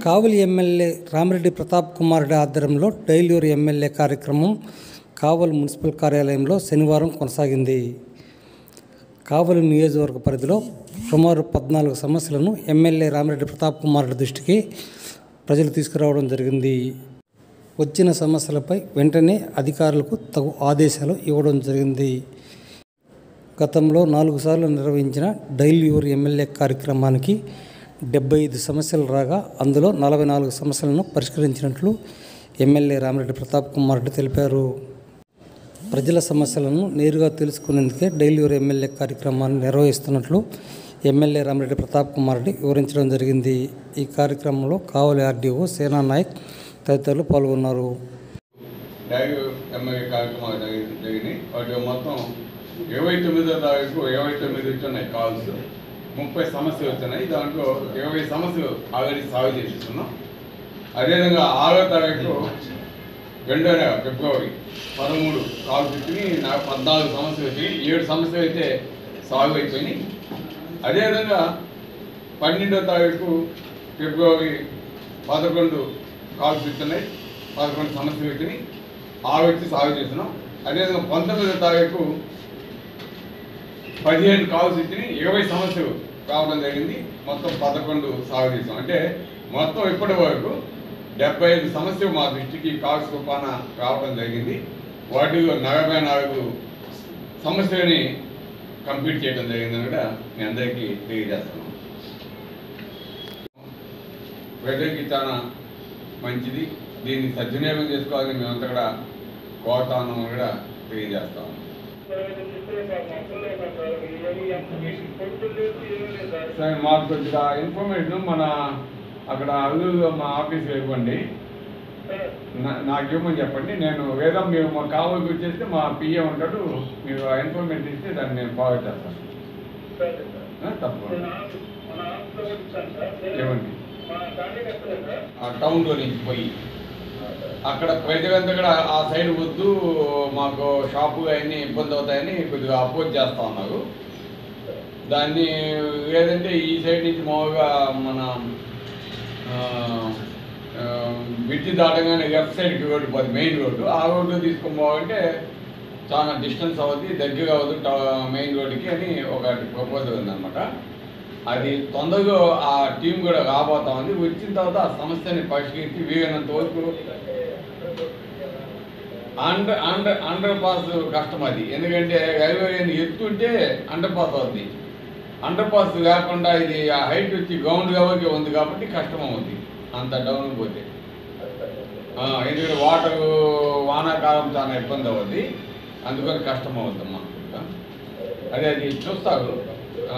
కావలి MLA Ramireddy Prathap Kumar Reddy ఆధ్వర్యంలో dial your MLA కార్యక్రమం కావలి municipal కార్యాలయంలో శనివారం కొనసాగింది కావలి నియోజకవర్గ పరిధిలో సుమారు పద్నాలుగు సమస్యలను ఎమ్మెల్యే రామిరెడ్డి ప్రతాప్ కుమార్ రెడ్డి దృష్టికి ప్రజలు తీసుకురావడం జరిగింది వచ్చిన సమస్యలపై వెంటనే అధికారులకు తగు ఆదేశాలు ఇవ్వడం జరిగింది గతంలో నాలుగు సార్లు నిర్వహించిన డైల్యూర్ ఎమ్మెల్యే కార్యక్రమానికి డెబ్బై ఐదు సమస్యలు రాగా అందులో నలభై నాలుగు సమస్యలను పరిష్కరించినట్లు ఎమ్మెల్యే రామిరెడ్డి ప్రతాప్ కుమార్ రెడ్డి తెలిపారు ప్రజల సమస్యలను నేరుగా తెలుసుకునేందుకే డైల్యూర్ ఎమ్మెల్యే కార్యక్రమాన్ని నిర్వహిస్తున్నట్లు ఎమ్మెల్యే రామిరెడ్డి ప్రతాప్ కుమార్ రెడ్డి వివరించడం జరిగింది ఈ కార్యక్రమంలో కావలి ఆర్డీఓ సేనా నాయక్ తదితరులు పాల్గొన్నారు డైరీ ఎమ్మెల్యే కార్యక్రమాలు జరిగి జరిగినాయి వాటి మొత్తం ఇరవై తొమ్మిదో తారీఖు ఇరవై తొమ్మిది వచ్చినాయి కాల్స్ ముప్పై సమస్యలు వచ్చినాయి దాంట్లో ఇరవై సమస్యలు ఆల్రెడీ సాల్వ్ చేసేస్తున్నాం అదేవిధంగా ఆరో తారీఖు రెండో నెల ఫిబ్రవరి పదమూడు కాల్స్ వచ్చినాయి నాకు పద్నాలుగు సమస్యలు వచ్చినాయి ఏడు సమస్యలు అయితే సాల్వ్ అయిపోయినాయి అదేవిధంగా పన్నెండో తారీఖు ఫిబ్రవరి పదకొండు కాల్స్ ఇస్తున్నాయి పదకొండు సమస్యలు వచ్చినాయి ఆరు వచ్చి సాగు చేస్తున్నాం అదేవిధంగా పంతొమ్మిదో తారీఖు పదిహేను కాల్స్ ఇచ్చినాయి ఇరవై సమస్యలు రావడం జరిగింది మొత్తం పదకొండు సాగు చేసాం అంటే మొత్తం ఇప్పటి వరకు డెబ్బై ఐదు సమస్యలు మా దృష్టికి కాల్స్ రూపాన రావడం జరిగింది వాటిలో నలభై నాలుగు సమస్యలని కంప్లీట్ చేయడం జరిగిందని కూడా మీ అందరికీ తెలియజేస్తున్నాం ప్రజలకి చాలా మంచిది దీన్ని సద్వినియోగం చేసుకోవాలని మేమంతా కూడా కోరుతాను కూడా తెలియజేస్తాము సరే మాకు కొద్దిగా ఇన్ఫర్మేషన్ మన అక్కడ అల్లూరులో మా ఆఫీస్లో ఇవ్వండి నా- నాకు ఇవ్వమని చెప్పండి నేను వేదా మీరు మా కావాలి వచ్చేస్తే మా పిఏ ఉంటాడు మీరు ఆ ఇన్ఫర్మేషన్ ఇస్తే దాన్ని నేను ఫార్వర్డ్ చేస్తాను ఆ, తప్పకుండా ఇవ్వండి ఆ టౌన్లో నుంచి పోయి అక్కడ ప్రజలంతా కూడా ఆ సైడ్ వద్దు మాకు షాపు అవన్నీ ఇబ్బంది అవుతాయని కొద్దిగా అపోజ్ చేస్తా ఉన్నారు దాన్ని లేదంటే ఈ సైడ్ నుంచి మామూలుగా మన ఆ, ఆ, బ్రిడ్జి దాటగానే లెఫ్ట్ సైడ్కి రోడ్డు పోతుంది మెయిన్ రోడ్డు ఆ రోడ్డు తీసుకొని పోవాలంటే చాలా డిస్టెన్స్ అవుతుంది దగ్గర అవుతుంది మెయిన్ రోడ్డుకి అని ఒక ప్రపోజల్ ఉందన్నమాట అది తొందరగా ఆ టీం కూడా రాబోతా ఉంది వచ్చిన తర్వాత ఆ సమస్యని పరిష్కరించి వీలైనంత వరకు అండర్ అండర్ అండర్ పాస్ కష్టం అది ఎందుకంటే రైల్వే లైన్ ఎత్తుంటే అండర్ పాస్ అవుతుంది అండర్ పాస్ లేకుండా ఇది ఆ హైట్ వచ్చి గ్రౌండ్ లెవెల్కి ఉంది కాబట్టి కష్టం అవుతుంది అంత డౌన్ పోతే ఆ, ఎందుకంటే వాటర్ వానాకాలం చాలా ఇబ్బంది అవుతుంది అందుకని కష్టం అవుద్దమ్మా అదే అది చూస్తారు ఆ,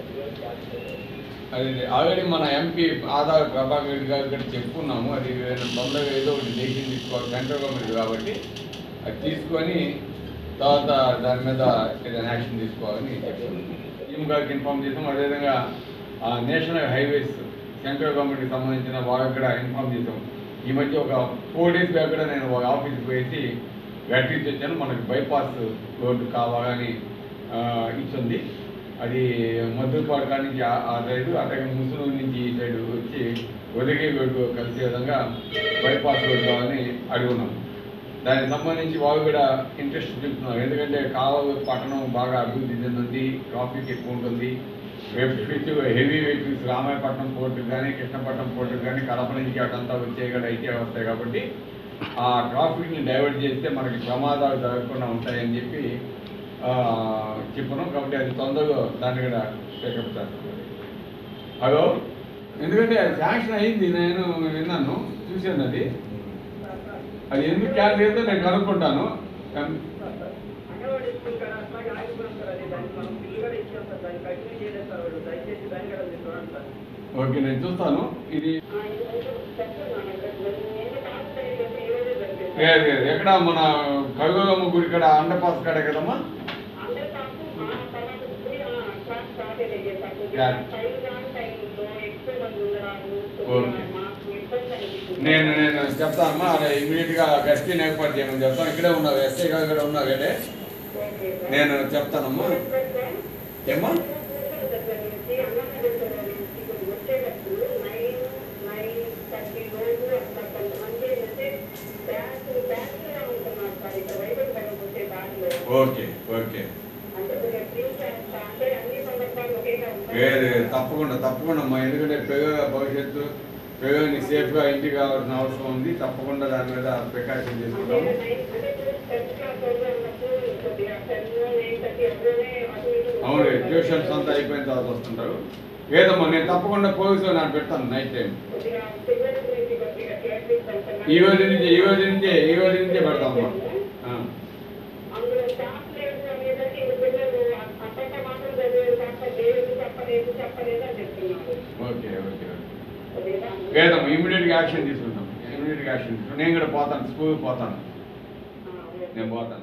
అది ఆల్రెడీ మన ఎంపీ ఆధార్ ప్రభాకర్ రెడ్డి గారు కూడా చెప్పుకున్నాము అది తొందరగా ఏదో ఒకటి డెసిషన్ తీసుకోవాలి సెంట్రల్ గవర్నమెంట్ కాబట్టి అది తీసుకొని తర్వాత దాని మీద ఏదైనా యాక్షన్ తీసుకోవాలని చెప్తున్నాము టీమ్ గారికి ఇన్ఫార్మ్ చేసాం అదేవిధంగా ఆ నేషనల్ హైవేస్ సెంట్రల్ గవర్నమెంట్కి సంబంధించిన వాళ్ళకి కూడా ఇన్ఫార్మ్ చేసాం ఈ మధ్య ఒక ఫోర్ డేస్ బ్యాక్ కూడా నేను ఒక ఆఫీస్కి పోయేసి గట్టించి వచ్చాను మనకి బైపాస్ రోడ్డు కావాలని ఆ, ఇచ్చింది అది మధురపాడు కాడి నుంచి ఆ- ఆ సైడు అట్లాగే ముసునూరు నుంచి ఈ సైడు వచ్చి ఉదగి రోడ్డు కలిసే విధంగా బైపాస్ రోడ్డు కావాలని అడుగున్నాం దానికి సంబంధించి వాళ్ళు కూడా ఇంట్రెస్ట్ చూపుతున్నారు ఎందుకంటే కావాలి పట్టణం బాగా అభివృద్ధి చెందుతుంది ట్రాఫిక్ ఎక్కువ ఉంటుంది రేపు future heavy vehicles Ramayapatnam port కానీ కృష్ణపట్నం పోర్టు కానీ కడప నుంచి అటంతా వచ్చే కూడా అయితే వస్తాయి కాబట్టి ఆ ట్రాఫిక్ని డైవర్ట్ చేస్తే మనకి ప్రమాదాలు జరగకుండా ఉంటాయని చెప్పి ఆ, చెప్పను కాబట్టి అది తొందరగా దాన్ని కూడా టేకప్ చేస్తాను హలో ఎందుకంటే అది శాంక్షన్ అయింది నేను విన్నాను చూశాను అది అది ఎందుకు క్యాన్సిల్ అయితే నేను కనుక్కుంటాను ఎం- అంగన్వాడీ స్కూల్ కాడ అట్లాగే ఆగిపోయినాం సార్ అది దానికి మనం బిల్లు కూడా ఇచ్చాం సార్ దాన్ని కంటిన్యూ చేయలేదు సార్ వాళ్ళు దయచేసి దాన్ని కూడా మీరు చూడండి సార్ ఓకే నేను చూస్తాను ఇది లేదు, లేదు. ఎక్కడ మన కవిగోగమ్మ గుడి కాడ అండర్ పాస్ కాడే కదమ్మా నేను నేను చెప్తానమ్మా అదే ఇమీడియట్గా ఎస్పీని ఏర్పాటు చేయమని చెప్తాను ఇక్కడే ఉన్నారు ఎస్ఐ గారు కూడా ఉన్నారు ఇక్కడే నేను చెప్తానమ్మా ఏమ్మా వచ్చేటప్పుడు నైన్ నైన్ ఓకే ఓకే అంటే ఇప్పుడు ఎప్పుడు చేస్తా అంటే అన్ని సందర్భాలు ఒకేగా ఉంటాయి వేరే తప్పకుండా తప్పకుండా మా ఎందుకంటే పిల్లల భవిష్యత్తు పిల్లల్ని సేఫ్గా ఇంటికి కావాల్సిన అవసరం ఉంది తప్పకుండా దాని మీద ప్రికాషన్ అంటే తీసుకుంటాము నైన్- అంటే ఇప్పుడు టెన్త్ క్లాస్ వాళ్ళు ఉన్నప్పుడు కొద్దిగా టెన్ నైన్ థర్టీ అప్పుడే అటు ఇటు అవును ట్యూషన్స్ అంతా అయిపోయిన తర్వాత వస్తుంటారు ఏదమ్మా నేను తప్పకుండా పోలీసులో నాకు పెడతాను నైట్ టైం కొద్దిగా పిల్లల గురించి కొద్దిగా కేర్ తీసుకుంటున్నాను. ఈ రోజు నుంచి ఈ రోజు నుంచే ఈ రోజు నుంచే పెడతామమ్మా ఆ. అందులో స్టాఫ్ లేదు అనేసరికి ఇంక పిల్లలు అప్పట్లో మాత్రం చదివేది తప్ప దేవుడు చెప్పలేదు చెప్పలేదు అని చెప్తున్నారు ఓకే ఓకే ఓకే కొద్దిగా లేదమ్మా ఇమీడియట్గా యాక్షన్ తీసుకుంటాం ఇమీడియట్గా యాక్షన్ తీసుకుంటాం నేను కూడా పోతాను స్కూల్కి పోతాను ఆ, ఓకే. నేను పోతాను